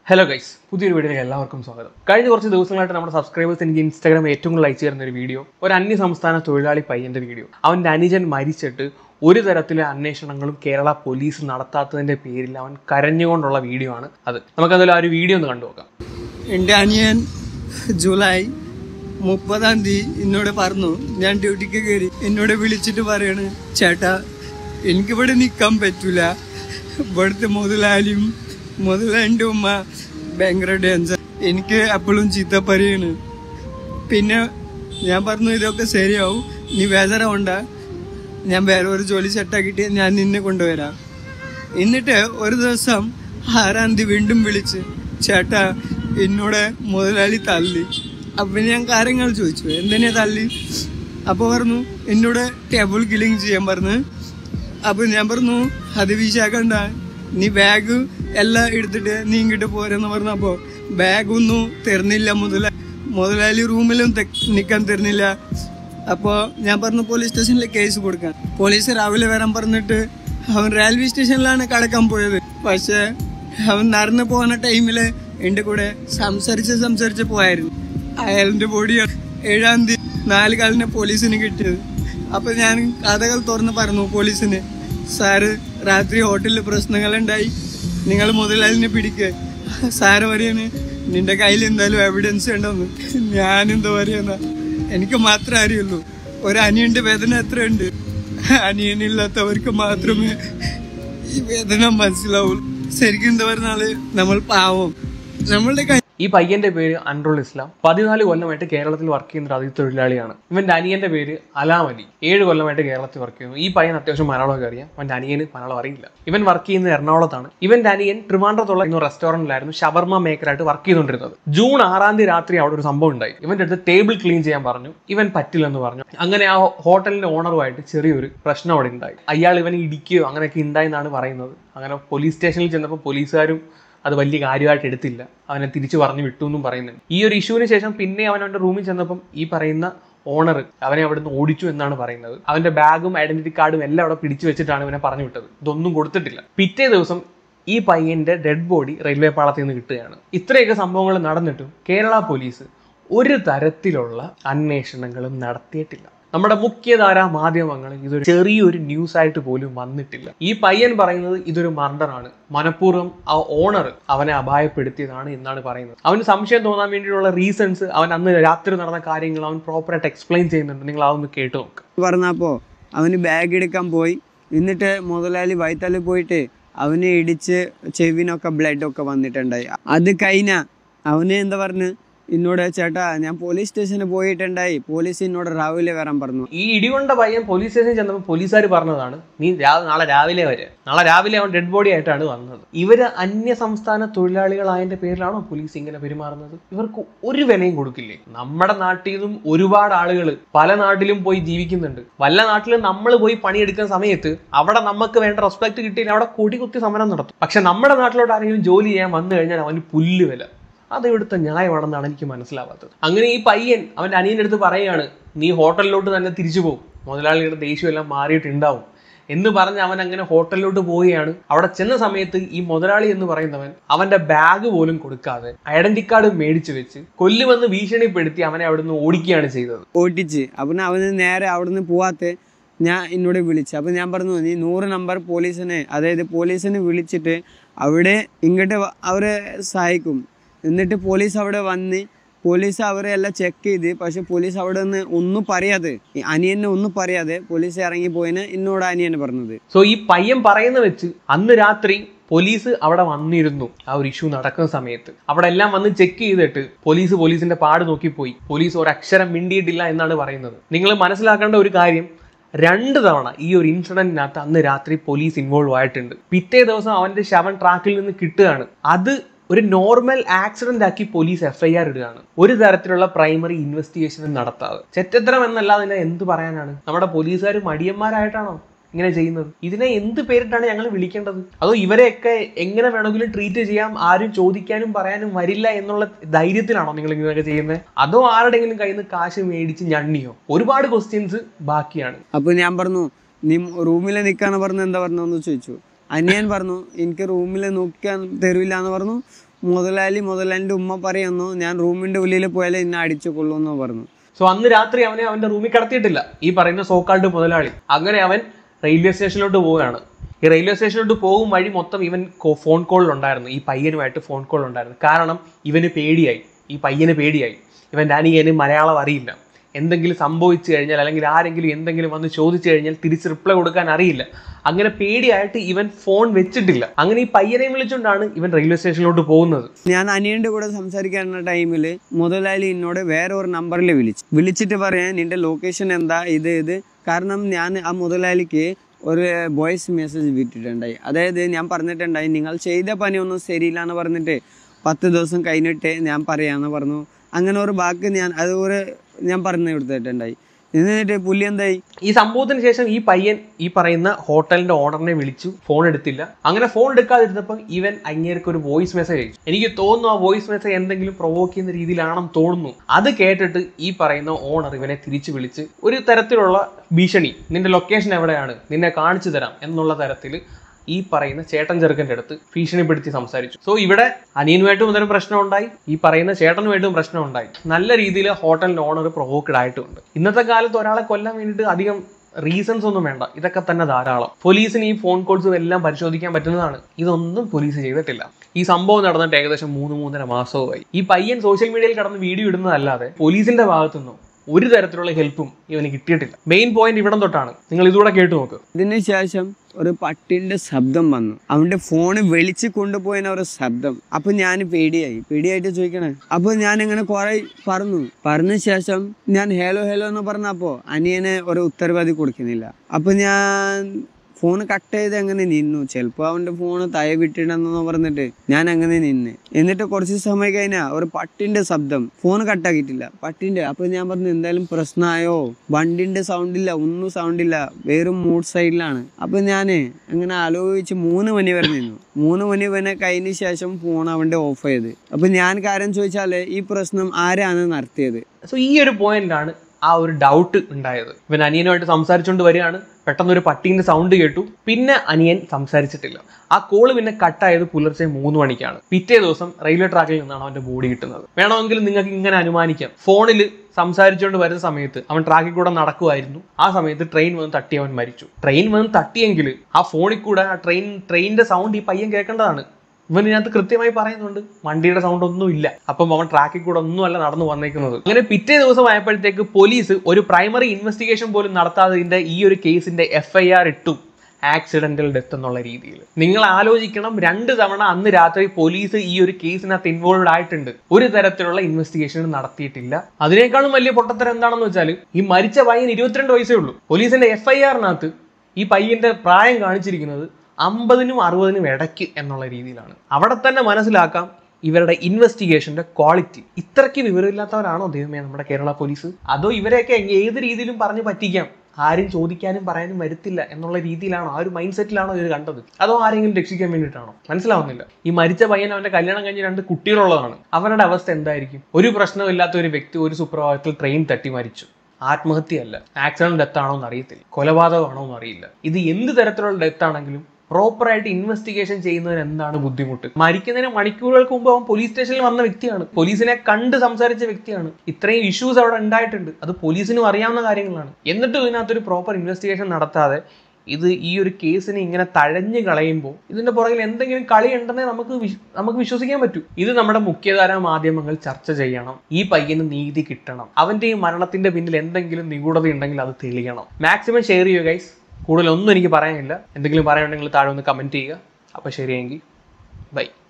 hello guys പുതിയൊരു വീഡിയോയിലേക്ക് എല്ലാവർക്കും സ്വാഗതം കഴിഞ്ഞ കുറച്ച് ദിവസങ്ങളായിട്ട് നമ്മുടെ സബ്സ്ക്രൈബേഴ്സ് എനിക്ക് ഇൻസ്റ്റാഗ്രാം ഏറ്റവും കൂടുതൽ അയച്ചു തരുന്ന ഒരു വീഡിയോ ഒരു അന്യ സംസ്ഥാന തൊഴിലാളി പയ്യന്റെ വീഡിയോ അവൻ്റെ അനുജൻ മരിച്ചിട്ട് ഒരു തരത്തിലെ അന്വേഷണങ്ങളും കേരള പോലീസ് നടത്താത്തതിന്റെ പേരിൽ അവൻ കരഞ്ഞുകൊണ്ടുള്ള വീഡിയോ ആണ് അത് നമുക്കതിൽ ആ ഒരു വീഡിയോ ഒന്ന് കണ്ടു നോക്കാം എൻ്റെ അനിയൻ ജൂലൈ മുപ്പതാം തീയതി എന്നോട് പറഞ്ഞു ഞാൻ ഡ്യൂട്ടിക്ക് കയറി എന്നോട് വിളിച്ചിട്ട് പറയാണ് ചേട്ടാ എനിക്കിവിടെ നിൽക്കാൻ പറ്റൂല ഇവിടുത്തെ മുതലാളിയും മുതലാളിൻ്റെ ഉമ്മ ഭയങ്കര ഡേഞ്ചർ എനിക്ക് എപ്പോഴും ചീത്ത പറയാണ് പിന്നെ ഞാൻ പറഞ്ഞു ഇതൊക്കെ ശരിയാവും നീ വേദന ഞാൻ വേറെ ഒരു ജോലി സെറ്റാക്കിയിട്ട് ഞാൻ നിന്നെ കൊണ്ടുവരാം എന്നിട്ട് ഒരു ദിവസം ആറാം തീയതി വീണ്ടും വിളിച്ച് ചേട്ടാ എന്നോട് മുതലാളി തള്ളി അപ്പൊ ഞാൻ കാര്യങ്ങൾ ചോദിച്ചു എന്തിനാ തള്ളി അപ്പൊ പറഞ്ഞു എന്നോട് ടേബിൾ ക്ലീൻ ചെയ്യാൻ പറഞ്ഞു അപ്പൊ ഞാൻ പറഞ്ഞു അത് വിശാക്കണ്ട നീ ബാഗ് എല്ലാം എടുത്തിട്ട് നീ ഇങ്ങോട്ട് പോരെന്ന് പറഞ്ഞപ്പോ ബാഗൊന്നും തരുന്നില്ല മുതല മുതലാളി റൂമിലും നിൽക്കാൻ തരുന്നില്ല അപ്പോ ഞാൻ പറഞ്ഞു പോലീസ് സ്റ്റേഷനിൽ കേസ് കൊടുക്കാൻ പോലീസ് രാവിലെ വരാൻ പറഞ്ഞിട്ട് അവൻ റെയിൽവേ സ്റ്റേഷനിലാണ് കടക്കാൻ പോയത് പക്ഷെ അവൻ നടന്നു പോകുന്ന ടൈമില് എന്റെ കൂടെ സംസാരിച്ച് സംസാരിച്ച് പോയായിരുന്നു അയാളിന്റെ ബോഡി ഏഴാം തീയതി നാല് കാലിന് പോലീസിന് കിട്ടിയത് അപ്പൊ ഞാൻ കഥകൾ തുറന്ന് പറഞ്ഞു പോലീസിന് സാറ് രാത്രി ഹോട്ടലിൽ പ്രശ്നങ്ങളുണ്ടായി നിങ്ങൾ മുതലാളിനെ പിടിക്കുക സാറ് പറയാണ് നിന്റെ കയ്യിൽ എന്തായാലും എവിഡൻസ് ഉണ്ടെന്ന് ഞാൻ എന്താ പറയുന്ന എനിക്ക് മാത്രമേ അറിയുള്ളൂ ഒരു അനിയന്റെ വേദന എത്ര ഉണ്ട് അനിയനില്ലാത്തവർക്ക് മാത്രമേ ഈ വേദന മനസ്സിലാവുള്ളൂ ശരിക്കും എന്താ പറഞ്ഞാല് നമ്മൾ പാവം നമ്മളുടെ കൈ ഈ പയ്യന്റെ പേര് അൻറുൽ ഇസ്ലാം പതിനാല് കൊല്ലമായിട്ട് കേരളത്തിൽ വർക്ക് ചെയ്യുന്ന ഒരു അതിഥി തൊഴിലാളിയാണ് ഇവന്റെ അനിയന്റെ പേര് അലാം അലി ഏഴ് കൊല്ലമായിട്ട് കേരളത്തിൽ വർക്ക് ചെയ്യുന്നു ഈ പയ്യൻ അത്യാവശ്യം മലയാളമൊക്കെ അറിയാം അവന്റെ അനിയന് മലയാളം അറിയില്ല ഇവൻ വർക്ക് ചെയ്യുന്നത് എറണാകുളത്താണ് ഇവന്റെ അനിയൻ ട്രിവാൻഡ്രത്തുള്ള ഇന്ന് റെസ്റ്റോറന്റിലായിരുന്നു ഷവർമ മേക്കറായിട്ട് വർക്ക് ചെയ്തുകൊണ്ടിരുന്നത് ജൂൺ ആറാം തീയതി രാത്രി അവിടെ ഒരു സംഭവം ഉണ്ടായി ഇവന്റെ അടുത്ത് ടേബിൾ ക്ലീൻ ചെയ്യാൻ പറഞ്ഞു ഇവൻ പറ്റില്ലെന്ന് പറഞ്ഞു അങ്ങനെ ആ ഹോട്ടലിന്റെ ഓണറുമായിട്ട് ചെറിയൊരു പ്രശ്നം അവിടെ ഉണ്ടായി അയാൾ ഇവനെ ഇടിക്കുകയോ അങ്ങനെയൊക്കെ ഉണ്ടായി എന്നാണ് പറയുന്നത് അങ്ങനെ പോലീസ് സ്റ്റേഷനിൽ ചെന്നപ്പോൾ പോലീസുകാരും അത് വലിയ കാര്യമായിട്ട് എടുത്തില്ല അവനെ തിരിച്ചു പറഞ്ഞു വിട്ടു എന്നും പറയുന്നുണ്ട് ഈ ഒരു ഇഷ്യൂവിന് ശേഷം പിന്നെ അവൻ അവൻ്റെ റൂമിൽ ചെന്നപ്പം ഈ പറയുന്ന ഓണർ അവനെ അവിടുന്ന് ഓടിച്ചു എന്നാണ് പറയുന്നത് അവന്റെ ബാഗും ഐഡന്റിറ്റി കാർഡും എല്ലാം അവിടെ പിടിച്ചു വെച്ചിട്ടാണ് ഇവനെ പറഞ്ഞു വിട്ടത് ഇതൊന്നും കൊടുത്തിട്ടില്ല പിറ്റേ ദിവസം ഈ പയ്യന്റെ ഡെഡ് ബോഡി റെയിൽവേ പാളത്തിൽ നിന്ന് കിട്ടുകയാണ് ഇത്രയൊക്കെ സംഭവങ്ങൾ നടന്നിട്ടും കേരള പോലീസ് ഒരു തരത്തിലുള്ള അന്വേഷണങ്ങളും നടത്തിയിട്ടില്ല നമ്മുടെ മുഖ്യധാരാ മാധ്യമങ്ങളിൽ ഇതൊരു ചെറിയൊരു ന്യൂസ് ആയിട്ട് പോലും വന്നിട്ടില്ല ഈ പയ്യൻ പറയുന്നത് ഇതൊരു മർഡറാണ് മനഃപൂർവ്വം ആ ഓണർ അവനെ അപായപ്പെടുത്തിയതാണ് എന്നാണ് പറയുന്നത് അവന് സംശയം തോന്നാൻ വേണ്ടിയിട്ടുള്ള റീസൺസ് അവൻ അന്ന് രാത്രി നടന്ന കാര്യങ്ങൾ അവൻ പ്രോപ്പറായിട്ട് എക്സ്പ്ലെയിൻ ചെയ്യുന്നുണ്ട് നിങ്ങൾ അതൊന്ന് കേട്ടു നോക്ക് പറഞ്ഞപ്പോ അവന് ബാഗ് എടുക്കാൻ പോയി എന്നിട്ട് മുതലാളി വൈത്തല് പോയിട്ട് അവനെ ഇടിച്ച് ചെവിനൊക്കെ ബ്ലഡ് ഒക്കെ വന്നിട്ടുണ്ടായി അത് കഴിഞ്ഞ അവന് എന്താ പറഞ്ഞു എന്നോട് ചേട്ടാ ഞാൻ പോലീസ് സ്റ്റേഷനിൽ പോയിട്ടുണ്ടായി പോലീസ് എന്നോട് രാവിലെ വരാൻ പറഞ്ഞു ഈ ഇടികൊണ്ട പയ്യൻ പോലീസ് സ്റ്റേഷനിൽ ചെന്നപ്പോൾ പോലീസുകാർ പറഞ്ഞതാണ് നീ രാ- നാളെ രാവിലെ വരെ നാളെ രാവിലെ അവൻ ഡെഡ് ബോഡി ആയിട്ടാണ് വന്നത് ഇവര് അന്യ സംസ്ഥാന തൊഴിലാളികളായതിന്റെ പേരിലാണോ പോലീസ് ഇങ്ങനെ പെരുമാറുന്നത് ഇവർക്ക് ഒരു വിലയും കൊടുക്കില്ലേ നമ്മുടെ നാട്ടിൽ നിന്നും ഒരുപാട് ആളുകൾ പല നാട്ടിലും പോയി ജീവിക്കുന്നുണ്ട് വല്ല നാട്ടിലും നമ്മൾ പോയി പണിയെടുക്കുന്ന സമയത്ത് അവിടെ നമുക്ക് വേണ്ട റെസ്പെക്ട് കിട്ടിയില്ല അവിടെ കൊടി കുത്തി സമരം നടത്തും പക്ഷെ നമ്മുടെ നാട്ടിലോട്ട് ആരെങ്കിലും ജോലി ചെയ്യാൻ വന്നു കഴിഞ്ഞാൽ അവന് പുല്ല് വില അത് ഇവിടുത്തെ ന്യായമാണെന്നാണ് എനിക്ക് മനസ്സിലാവാത്തത് അങ്ങനെ ഈ പയ്യൻ അവൻ്റെ അനിയൻ്റെ അടുത്ത് പറയുകയാണ് നീ ഹോട്ടലിലോട്ട് തന്നെ തിരിച്ചു പോകും മുതലാളിയുടെ ദേഷ്യം എല്ലാം മാറിയിട്ടുണ്ടാവും എന്ന് പറഞ്ഞ് അവൻ അങ്ങനെ ഹോട്ടലിലോട്ട് പോവുകയാണ് അവിടെ ചെന്ന സമയത്ത് ഈ മുതലാളി എന്ന് പറയുന്നവൻ അവന്റെ ബാഗ് പോലും കൊടുക്കാതെ ഐഡന്റി കാർഡ് മേടിച്ചു വെച്ച് കൊല്ലുമെന്ന് ഭീഷണിപ്പെടുത്തി അവനെ അവിടുന്ന് ഓടിക്കുകയാണ് ചെയ്തത് ഓട്ടിച്ച് അപ്പം അവന് നേരെ അവിടുന്ന് പോവാത്ത ഞാൻ എന്നോട് വിളിച്ചു അപ്പം ഞാൻ പറഞ്ഞു നീ നൂറ് നമ്പർ പോലീസിനെ അതായത് പോലീസിനെ വിളിച്ചിട്ട് അവിടെ ഇങ്ങോട്ട് വ- അവരെ സഹായിക്കും എന്നിട്ട് പോലീസ് അവിടെ വന്ന് പോലീസ് അവരെ എല്ലാം ചെക്ക് ചെയ്ത് പക്ഷെ പോലീസ് അവിടെ നിന്ന് ഒന്നും പറയാതെ ഈ അനിയനെ ഒന്നും പറയാതെ പോലീസ് ഇറങ്ങി പോയിന് എന്നോട് അനിയനെ പറഞ്ഞത് സോ ഈ പയ്യൻ പറയുന്ന വെച്ച് അന്ന് രാത്രി പോലീസ് അവിടെ വന്നിരുന്നു ആ ഒരു ഇഷ്യൂ നടക്കുന്ന സമയത്ത് അവിടെ എല്ലാം വന്ന് ചെക്ക് ചെയ്തിട്ട് പോലീസ് പോലീസിന്റെ പാട് നോക്കിപ്പോയി പോലീസ് ഒരു അക്ഷരം മിണ്ടിയിട്ടില്ല എന്നാണ് പറയുന്നത് നിങ്ങൾ മനസ്സിലാക്കേണ്ട ഒരു കാര്യം രണ്ട് തവണ ഈ ഒരു ഇൻസിഡന്റിനകത്ത് അന്ന് രാത്രി പോലീസ് ഇൻവോൾവ് ആയിട്ടുണ്ട് പിറ്റേ ദിവസം അവന്റെ ശവൻ ട്രാക്കിൽ നിന്ന് കിട്ടുകയാണ് അത് ഒരു നോർമൽ ആക്സിഡന്റ് ആക്കി പോലീസ് എഫ്ഐആർ ഇടുകയാണ് ഒരു തരത്തിലുള്ള പ്രൈമറി ഇൻവെസ്റ്റിഗേഷനും നടത്താതെ ചെറ്റത്തരം എന്നല്ലാതെ ഇതിനെ എന്ത് പറയാനാണ് നമ്മുടെ പോലീസുകാർ മടിയന്മാരായിട്ടാണോ ഇങ്ങനെ ചെയ്യുന്നത് ഇതിനെ എന്ത് പേരിട്ടാണ് ഞങ്ങൾ വിളിക്കേണ്ടത് അതോ ഇവരെയൊക്കെ എങ്ങനെ വേണമെങ്കിലും ട്രീറ്റ് ചെയ്യാം ആരും ചോദിക്കാനും പറയാനും വരില്ല എന്നുള്ള ധൈര്യത്തിലാണോ നിങ്ങൾ ഇങ്ങനെയൊക്കെ ചെയ്യുന്നത് അതോ ആരുടെങ്കിലും കയ്യിൽ നിന്ന് കാശ് മേടിച്ച് ഞണ്ണിയോ ഒരുപാട് ക്വസ്റ്റ്യൻസ് ബാക്കിയാണ് അപ്പൊ ഞാൻ പറഞ്ഞു നീ റൂമിൽ നിൽക്കാന്ന് പറഞ്ഞ എന്താ പറഞ്ഞതെന്ന് ചോദിച്ചു അനിയൻ പറഞ്ഞു എനിക്ക് റൂമിൽ നോക്കാൻ തരൂല എന്ന് പറഞ്ഞു മുതലാളി മുതലാളിൻ്റെ ഉമ്മ പറയുന്നു ഞാൻ റൂമിൻ്റെ ഉള്ളിൽ പോയാലേ ഇന്നെ അടിച്ചു കൊള്ളുമെന്ന് പറഞ്ഞു സോ അന്ന് രാത്രി അവനെ അവന്റെ റൂമിൽ കടത്തിയിട്ടില്ല ഈ പറയുന്ന സോക്കാൾഡ് മുതലാളി അങ്ങനെ അവൻ റെയിൽവേ സ്റ്റേഷനിലോട്ട് പോവുകയാണ് ഈ റെയിൽവേ സ്റ്റേഷനിലോട്ട് പോകും വഴി മൊത്തം ഇവൻ കോ- ഫോൺ കോളിലുണ്ടായിരുന്നു ഈ പയ്യനുമായിട്ട് ഫോൺ കോൾ ഉണ്ടായിരുന്നു കാരണം ഇവന് പേടിയായി ഈ പയ്യന് പേടിയായി ഇവൻ്റെ അനിയന് മലയാളം അറിയില്ല എന്തെങ്കിലും സംഭവിച്ചു കഴിഞ്ഞാൽ അല്ലെങ്കിൽ ആരെങ്കിലും എന്തെങ്കിലും വന്ന് ചോദിച്ചു കഴിഞ്ഞാൽ തിരിച്ച് റിപ്ലൈ കൊടുക്കാൻ അറിയില്ല അങ്ങനെ പേടിയായിട്ട് ഇവൻ ഫോൺ വെച്ചിട്ടില്ല അങ്ങനെ ഈ പയ്യനെ വിളിച്ചുകൊണ്ടാണ് ഇവൻ റെയിൽവേ സ്റ്റേഷനിലോട്ട് പോകുന്നത് ഞാൻ അനിയൻ്റെ കൂടെ സംസാരിക്കുന്ന ടൈമിൽ മുതലാളി എന്നോട് വേറെ ഒരു നമ്പറിൽ വിളിച്ചു വിളിച്ചിട്ട് പറയാൻ നിന്റെ ലൊക്കേഷൻ എന്താ ഇത് ഇത് കാരണം ഞാൻ ആ മുതലാളിക്ക് ഒരു വോയിസ് മെസ്സേജ് വിട്ടിട്ടുണ്ടായി അതായത് ഞാൻ പറഞ്ഞിട്ടുണ്ടായി നിങ്ങൾ ചെയ്ത പണിയൊന്നും ശരിയില്ല എന്ന് പറഞ്ഞിട്ട് പത്ത് ദിവസം കഴിഞ്ഞിട്ട് ഞാൻ പറയാമെന്ന് പറഞ്ഞു അങ്ങനെ ഒരു വാക്ക് ഞാൻ അത് ഒരു ഞാൻ പറഞ്ഞു കൊടുത്തിട്ടുണ്ടായി എന്നിട്ട് പുള്ളി എന്തായി ഈ സംഭവത്തിന് ശേഷം ഈ പയ്യൻ ഈ പറയുന്ന ഹോട്ടലിന്റെ ഓണറിനെ വിളിച്ചു ഫോൺ എടുത്തില്ല അങ്ങനെ ഫോൺ എടുക്കാതിരുന്നപ്പോൾ ഇവൻ അങ്ങേർക്ക് ഒരു വോയിസ് മെസ്സേജ് അയച്ചു എനിക്ക് തോന്നുന്നു ആ വോയിസ് മെസ്സേജ് എന്തെങ്കിലും പ്രൊവോക്ക് ചെയ്യുന്ന രീതിയിലാണെന്ന് തോന്നുന്നു അത് കേട്ടിട്ട് ഈ പറയുന്ന ഓണർ ഇവനെ തിരിച്ചു വിളിച്ച് ഒരു തരത്തിലുള്ള ഭീഷണി നിന്റെ ലൊക്കേഷൻ എവിടെയാണ് നിന്നെ കാണിച്ചു തരാം എന്നുള്ള തരത്തിൽ ഈ പറയുന്ന ചേട്ടൻ ചെറുക്കൻ്റെ അടുത്ത് ഭീഷണിപ്പെടുത്തി സംസാരിച്ചു സോ ഇവിടെ അനിയനുമായിട്ടും എന്തെങ്കിലും പ്രശ്നം ഉണ്ടായി ഈ പറയുന്ന ചേട്ടനുമായിട്ടും പ്രശ്നം ഉണ്ടായി നല്ല രീതിയിൽ ഹോട്ടലിന്റെ ഓണർ പ്രൊവോക്കഡ് ആയിട്ടുമുണ്ട് ഇന്നത്തെ കാലത്ത് ഒരാളെ കൊല്ലാൻ വേണ്ടിയിട്ട് അധികം റീസൺസ് ഒന്നും വേണ്ട ഇതൊക്കെ തന്നെ ധാരാളം പോലീസിന് ഈ ഫോൺ കോൾസും എല്ലാം പരിശോധിക്കാൻ പറ്റുന്നതാണ് ഇതൊന്നും പോലീസ് ചെയ്തിട്ടില്ല ഈ സംഭവം നടന്നിട്ട് ഏകദേശം മൂന്ന് മൂന്നര മാസവുമായി ഈ പയ്യൻ സോഷ്യൽ മീഡിയയിൽ കടന്ന് വീഡിയോ ഇടുന്നതല്ലാതെ പോലീസിന്റെ ഭാഗത്തുനിന്നും ഒരു തരത്തിലുള്ള ഹെൽപ്പും ഇവന് കിട്ടിയിട്ടില്ല മെയിൻ പോയിന്റ് ഇവിടം തൊട്ടാണ് നിങ്ങൾ ഇതുകൂടെ കേട്ടു നോക്ക് ഇതിന് ശേഷം ഒരു പട്ടിന്റെ ശബ്ദം വന്നു അവന്റെ ഫോണ് വെളിച്ച് കൊണ്ടുപോയതിന ഒരു ശബ്ദം അപ്പൊ ഞാൻ പേടിയായി പേടിയായിട്ട് ചോദിക്കണേ അപ്പൊ ഞാൻ ഇങ്ങനെ കുറെ പറഞ്ഞു പറഞ്ഞ ശേഷം ഞാൻ ഹേലോ ഹേലോ എന്ന് പറഞ്ഞപ്പോ അനിയനെ ഒരു ഉത്തരവാദി കൊടുക്കുന്നില്ല അപ്പൊ ഞാൻ ഫോൺ കട്ട് ചെയ്ത് അങ്ങനെ നിന്നു ചിലപ്പോ അവന്റെ ഫോണ് തയ വിട്ടിടെന്ന് പറഞ്ഞിട്ട് ഞാൻ അങ്ങനെ നിന്ന് എന്നിട്ട് കുറച്ച് സമയം കഴിഞ്ഞാ ഒരു പട്ടിന്റെ ശബ്ദം ഫോൺ കട്ടാക്കിയിട്ടില്ല പട്ടിന്റെ അപ്പൊ ഞാൻ പറഞ്ഞു എന്തായാലും പ്രശ്നമായോ വണ്ടിന്റെ സൗണ്ട് ഇല്ല ഒന്നും സൗണ്ട് ഇല്ല വെറും മൂഡ് സൈഡിലാണ് അപ്പൊ ഞാന് അങ്ങനെ ആലോചിച്ച് മൂന്ന് മണി വരെ നിന്നു മൂന്ന് മണി വരെ കഴിഞ്ഞ ശേഷം ഫോൺ അവന്റെ ഓഫ് ചെയ്ത് അപ്പൊ ഞാൻ കാര്യം ചോദിച്ചാല് ഈ പ്രശ്നം ആരാണ് നടത്തിയത് സോ ഈ ഒരു പോയിന്റാണ് ആ ഒരു ഡൗട്ട് ഉണ്ടായത് ഇവൻ അനിയനുമായിട്ട് സംസാരിച്ചുകൊണ്ട് വരികയാണ് പെട്ടെന്ന് ഒരു പട്ടീൻ്റെ സൗണ്ട് കേട്ടു പിന്നെ അനിയൻ സംസാരിച്ചിട്ടില്ല ആ കോള് പിന്നെ കട്ടായത് പുലർച്ചെ മൂന്ന് മണിക്കാണ് പിറ്റേ ദിവസം റെയിൽവേ ട്രാക്കിൽ നിന്നാണ് അവന്റെ ബോഡി കിട്ടുന്നത് വേണമെങ്കിൽ നിങ്ങൾക്ക് ഇങ്ങനെ അനുമാനിക്കാം ഫോണിൽ സംസാരിച്ചുകൊണ്ട് വരുന്ന സമയത്ത് അവൻ ട്രാക്കിൽ കൂടെ നടക്കുമായിരുന്നു ആ സമയത്ത് ട്രെയിൻ വന്ന് തട്ടി അവൻ മരിച്ചു ട്രെയിൻ വന്ന് തട്ടിയെങ്കിൽ ആ ഫോണിൽ കൂടെ ആ ട്രെയിൻ ട്രെയിനിന്റെ സൗണ്ട് ഈ പയ്യൻ കേൾക്കേണ്ടതാണ് ഇവൻ ഇതിനകത്ത് കൃത്യമായി പറയുന്നുണ്ട് വണ്ടിയുടെ സൗണ്ട് ഒന്നും ഇല്ല അപ്പം അവൻ ട്രാക്കിൽ കൂടെ ഒന്നുമല്ല നടന്നു വന്നേക്കുന്നത് അങ്ങനെ പിറ്റേ ദിവസം ആയപ്പോഴത്തേക്ക് പോലീസ് ഒരു പ്രൈമറി ഇൻവെസ്റ്റിഗേഷൻ പോലും നടത്താത്തതിന്റെ ഈ ഒരു കേസിന്റെ എഫ് ഐ ആർ ഇട്ടു ആക്സിഡന്റൽ ഡെത്ത് എന്നുള്ള രീതിയിൽ നിങ്ങൾ ആലോചിക്കണം രണ്ട് തവണ അന്ന് രാത്രി പോലീസ് ഈ ഒരു കേസിനകത്ത് ഇൻവോൾവ് ആയിട്ടുണ്ട് ഒരു തരത്തിലുള്ള ഇൻവെസ്റ്റിഗേഷൻ നടത്തിയിട്ടില്ല അതിനേക്കാളും വലിയ പൊട്ടത്തരം എന്താണെന്ന് വെച്ചാൽ ഈ മരിച്ച പയ്യൻ ഇരുപത്തിരണ്ട് വയസ്സേ ഉള്ളൂ പോലീസിന്റെ എഫ് ഐ ആറിനകത്ത് ഈ പയ്യന്റെ പ്രായം കാണിച്ചിരിക്കുന്നത് അമ്പതിനും അറുപതിനും ഇടയ്ക്ക് എന്നുള്ള രീതിയിലാണ് അവിടെ തന്നെ മനസ്സിലാക്കാം ഇവരുടെ ഇൻവെസ്റ്റിഗേഷന്റെ ക്വാളിറ്റി ഇത്രയ്ക്ക് വിവരമില്ലാത്തവരാണോ ദൈവമേ നമ്മുടെ കേരള പോലീസ് അതോ ഇവരെയൊക്കെ ഏത് രീതിയിലും പറഞ്ഞ് പറ്റിക്കാം ആരും ചോദിക്കാനും പറയാനും വരുത്തില്ല എന്നുള്ള രീതിയിലാണോ ആ ഒരു മൈൻഡ് സെറ്റിലാണോ ഇവർ കണ്ടത് അതോ ആരെങ്കിലും രക്ഷിക്കാൻ വേണ്ടിയിട്ടാണോ മനസ്സിലാവുന്നില്ല ഈ മരിച്ച പയ്യൻ അവന്റെ കല്യാണം കഴിഞ്ഞ് രണ്ട് കുട്ടികളുള്ളതാണ് അവരുടെ അവസ്ഥ എന്തായിരിക്കും ഒരു പ്രശ്നമില്ലാത്ത ഒരു വ്യക്തി ഒരു സുപ്രഭാതത്തിൽ ട്രെയിൻ തട്ടി മരിച്ചു ആത്മഹത്യയല്ല ആക്സിഡന്റ് ഡെത്ത് ആണോ എന്ന് അറിയത്തില്ല കൊലപാതകമാണോ എന്ന് അറിയില്ല ഇത് എന്ത് തരത്തിലുള്ള ഡെത്ത് ആണെങ്കിലും പ്രോപ്പറായിട്ട് ഇൻവെസ്റ്റിഗേഷൻ ചെയ്യുന്നതിന് എന്താണ് ബുദ്ധിമുട്ട് മരിക്കുന്നതിന് മണിക്കൂറുകൾക്ക് മുമ്പ് അവൻ പോലീസ് സ്റ്റേഷനിൽ വന്ന വ്യക്തിയാണ് പോലീസിനെ കണ്ട് സംസാരിച്ച വ്യക്തിയാണ് ഇത്രയും ഇഷ്യൂസ് അവിടെ ഉണ്ടായിട്ടുണ്ട് അത് പോലീസിനും അറിയാവുന്ന കാര്യങ്ങളാണ് എന്നിട്ടും ഇതിനകത്തൊരു പ്രോപ്പർ ഇൻവെസ്റ്റിഗേഷൻ നടത്താതെ ഇത് ഈ ഒരു കേസിനെ ഇങ്ങനെ തഴഞ്ഞു കളയുമ്പോൾ ഇതിന്റെ പുറകിൽ എന്തെങ്കിലും കളി ഉണ്ടെന്നേ നമുക്ക് വിശ്- നമുക്ക് വിശ്വസിക്കാൻ പറ്റൂ ഇത് നമ്മുടെ മുഖ്യധാരാ മാധ്യമങ്ങൾ ചർച്ച ചെയ്യണം ഈ പയ്യന് നീതി കിട്ടണം അവന്റെ ഈ മരണത്തിന്റെ പിന്നിൽ എന്തെങ്കിലും നിഗൂഢത ഉണ്ടെങ്കിൽ അത് തെളിയണം മാക്സിമം ഷെയർ ചെയ്യുക ഗൈസ് കൂടുതലൊന്നും എനിക്ക് പറയാനില്ല എന്തെങ്കിലും പറയാനുണ്ടെങ്കിൽ താഴെ ഒന്ന് കമന്റ് ചെയ്യുക അപ്പോൾ ശരിയെങ്കിൽ ബൈ